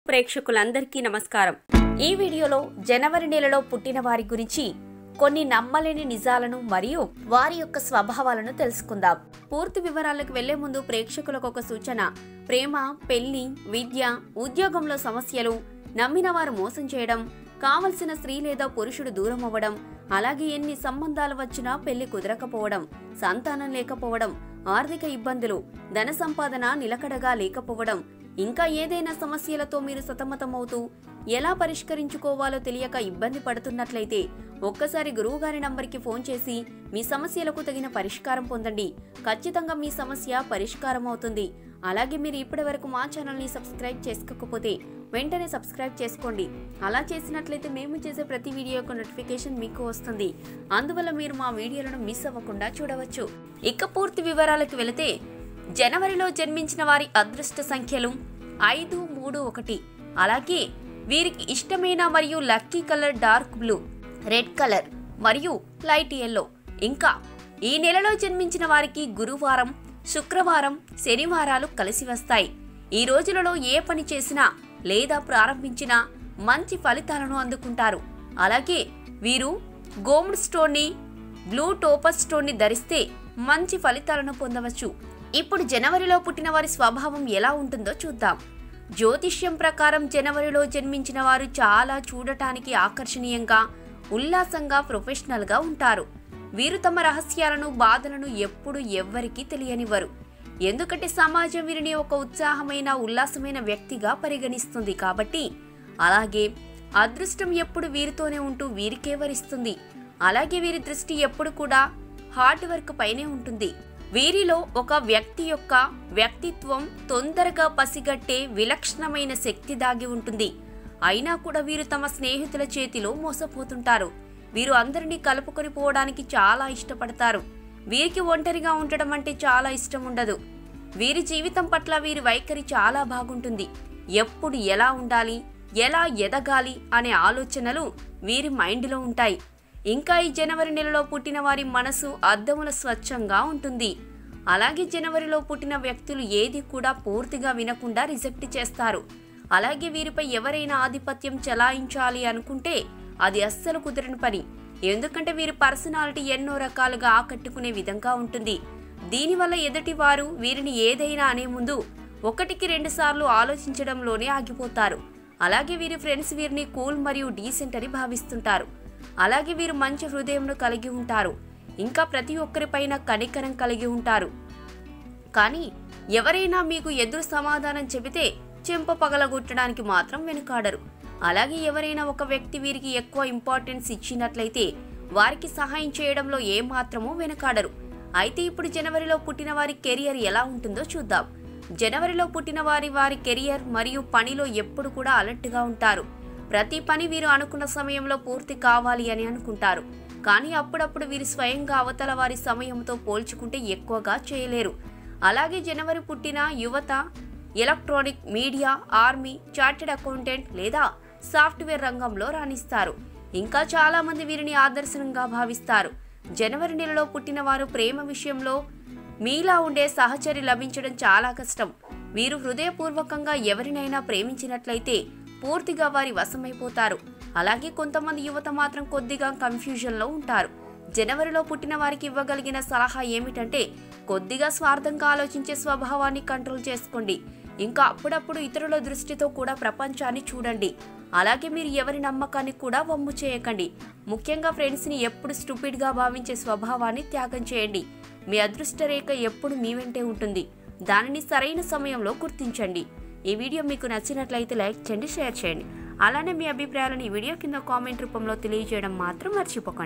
ప్రేక్షకులందరికీ నమస్కారం ఈ వీడియోలో జనవరి నెలలో పుట్టిన వారి గురించి కొన్ని నమ్మలేని నిజాలను మరియు వారి యొక్క స్వభావాలను తెలుసుకుందాం పూర్తి వివరాలకు వెళ్లే ముందు ప్రేక్షకులకు ఒక సూచన ప్రేమ పెళ్లి విద్య ఉద్యోగంలో సమస్యలు నమ్మిన వారు మోసం చేయడం కావలసిన స్త్రీ లేదా పురుషుడు దూరం అవ్వడం అలాగే ఎన్ని సంబంధాలు వచ్చినా పెళ్లి కుదరకపోవడం సంతానం లేకపోవడం ఆర్థిక ఇబ్బందులు ధన సంపాదన నిలకడగా లేకపోవడం ఇంకా ఏదైనా సమస్యలతో మీరు సతమతమవుతూ ఎలా పరిష్కరించుకోవాలో తెలియక ఇబ్బంది పడుతున్నట్లయితే ఒక్కసారి గురువుగారి నంబర్కి ఫోన్ చేసి మీ సమస్యలకు తగిన పరిష్కారం పొందండి ఖచ్చితంగా మీ సమస్య పరిష్కారం అవుతుంది అలాగే మీరు ఇప్పటి వరకు మా ఛానల్ని సబ్స్క్రైబ్ చేసుకోకపోతే వెంటనే సబ్స్క్రైబ్ చేసుకోండి అలా చేసినట్లయితే మేము చేసే ప్రతి వీడియో యొక్క నోటిఫికేషన్ మీకు వస్తుంది అందువల్ల మీరు మా వీడియోలను మిస్ అవ్వకుండా చూడవచ్చు ఇక పూర్తి వివరాలకు వెళితే జనవరిలో జన్మించిన వారి అదృష్ట సంఖ్యలు ఐదు మూడు ఒకటి అలాగే వీరికి ఇష్టమైన మరియు lucky colour dark blue red colour మరియు లైట్ ఎల్లో ఇంకా ఈ నెలలో జన్మించిన వారికి గురువారం శుక్రవారం శనివారాలు కలిసి వస్తాయి ఈ రోజులలో ఏ పని చేసినా లేదా ప్రారంభించినా మంచి ఫలితాలను అందుకుంటారు అలాగే వీరు గోల్డ్ స్టోన్ని బ్లూ టోపర్ స్టోన్ని ధరిస్తే మంచి ఫలితాలను పొందవచ్చు ఇప్పుడు జనవరిలో పుట్టిన వారి స్వభావం ఎలా ఉంటుందో చూద్దాం జ్యోతిష్యం ప్రకారం జనవరిలో జన్మించిన వారు చాలా చూడటానికి ఆకర్షణీయంగా ఉల్లాసంగా ప్రొఫెషనల్గా ఉంటారు వీరు తమ రహస్యాలను బాధలను ఎప్పుడు ఎవ్వరికీ తెలియనివ్వరు ఎందుకంటే సమాజం వీరిని ఒక ఉత్సాహమైన ఉల్లాసమైన వ్యక్తిగా పరిగణిస్తుంది కాబట్టి అలాగే అదృష్టం ఎప్పుడు వీరితోనే ఉంటూ వీరికే వరిస్తుంది అలాగే వీరి దృష్టి ఎప్పుడు కూడా హార్డ్ వర్క్ పైనే ఉంటుంది వీరిలో ఒక వ్యక్తి యొక్క వ్యక్తిత్వం తొందరగా పసిగట్టే విలక్షణమైన శక్తి దాగి ఉంటుంది అయినా కూడా వీరు తమ స్నేహితుల చేతిలో మోసపోతుంటారు వీరు అందరినీ కలుపుకొని పోవడానికి చాలా ఇష్టపడతారు వీరికి ఒంటరిగా ఉండడం అంటే చాలా ఇష్టం ఉండదు వీరి జీవితం పట్ల వీరి వైఖరి చాలా బాగుంటుంది ఎప్పుడు ఎలా ఉండాలి ఎలా ఎదగాలి అనే ఆలోచనలు వీరి మైండ్లో ఉంటాయి ఇంకా ఈ జనవరి నెలలో పుట్టిన వారి మనసు అద్దముల స్వచ్ఛంగా ఉంటుంది అలాగే జనవరిలో పుట్టిన వ్యక్తులు ఏది కూడా పూర్తిగా వినకుండా రిజెక్ట్ చేస్తారు అలాగే వీరిపై ఎవరైనా ఆధిపత్యం చెలాయించాలి అనుకుంటే అది అస్సలు కుదరని పని ఎందుకంటే వీరి పర్సనాలిటీ ఎన్నో రకాలుగా ఆకట్టుకునే విధంగా ఉంటుంది దీనివల్ల ఎదుటి వారు వీరిని ఏదైనా అనే ముందు ఒకటికి రెండు సార్లు ఆలోచించడంలోనే ఆగిపోతారు అలాగే వీరి ఫ్రెండ్స్ వీరిని కూల్ మరియు డీసెంట్ అని భావిస్తుంటారు అలాగే వీరు మంచి హృదయంను కలిగి ఉంటారు ఇంకా ప్రతి ఒక్కరిపైన కనికరం కలిగి ఉంటారు కానీ ఎవరైనా మీకు ఎదురు సమాధానం చెబితే చెంప పగలగొట్టడానికి మాత్రం వెనుకాడరు అలాగే ఎవరైనా ఒక వ్యక్తి వీరికి ఎక్కువ ఇంపార్టెన్స్ ఇచ్చినట్లయితే వారికి సహాయం చేయడంలో ఏమాత్రమూ వెనుకాడరు అయితే ఇప్పుడు జనవరిలో పుట్టిన వారి కెరియర్ ఎలా ఉంటుందో చూద్దాం జనవరిలో పుట్టిన వారి వారి కెరియర్ మరియు పనిలో ఎప్పుడు కూడా అలర్ట్గా ఉంటారు ప్రతి పని వీరు అనుకున్న సమయంలో పూర్తి కావాలి అని అనుకుంటారు కానీ అప్పుడప్పుడు వీరు స్వయంగా అవతల వారి సమయంతో పోల్చుకుంటే ఎక్కువగా చేయలేరు అలాగే జనవరి పుట్టిన యువత electronic media army chartered accountant లేదా సాఫ్ట్వేర్ రంగంలో రాణిస్తారు ఇంకా చాలా మంది వీరిని ఆదర్శంగా భావిస్తారు జనవరి నెలలో పుట్టిన వారు ప్రేమ విషయంలో మీలా ఉండే సహచరి లభించడం చాలా కష్టం వీరు హృదయపూర్వకంగా ఎవరినైనా ప్రేమించినట్లయితే పూర్తిగా వారి వశమైపోతారు అలాగే కొంతమంది యువత మాత్రం కొద్దిగా కన్ఫ్యూజన్లో ఉంటారు జనవరిలో పుట్టిన వారికి ఇవ్వగలిగిన సలహా ఏమిటంటే కొద్దిగా స్వార్థంగా ఆలోచించే స్వభావాన్ని కంట్రోల్ చేసుకోండి ఇంకా అప్పుడప్పుడు ఇతరుల దృష్టితో కూడా ప్రపంచాన్ని చూడండి అలాగే మీరు ఎవరి నమ్మకాన్ని కూడా వమ్ము చేయకండి ముఖ్యంగా ఫ్రెండ్స్ని ఎప్పుడు స్టూపిడ్గా భావించే స్వభావాన్ని త్యాగం చేయండి మీ అదృష్ట రేఖ ఎప్పుడు మీ వెంటే ఉంటుంది దానిని సరైన సమయంలో గుర్తించండి ఈ వీడియో మీకు నచ్చినట్లయితే లైక్ చేయండి షేర్ చేయండి అలానే మీ అభిప్రాయాలను ఈ వీడియో కింద కామెంట్ రూపంలో తెలియజేయడం మాత్రం మర్చిపోకండి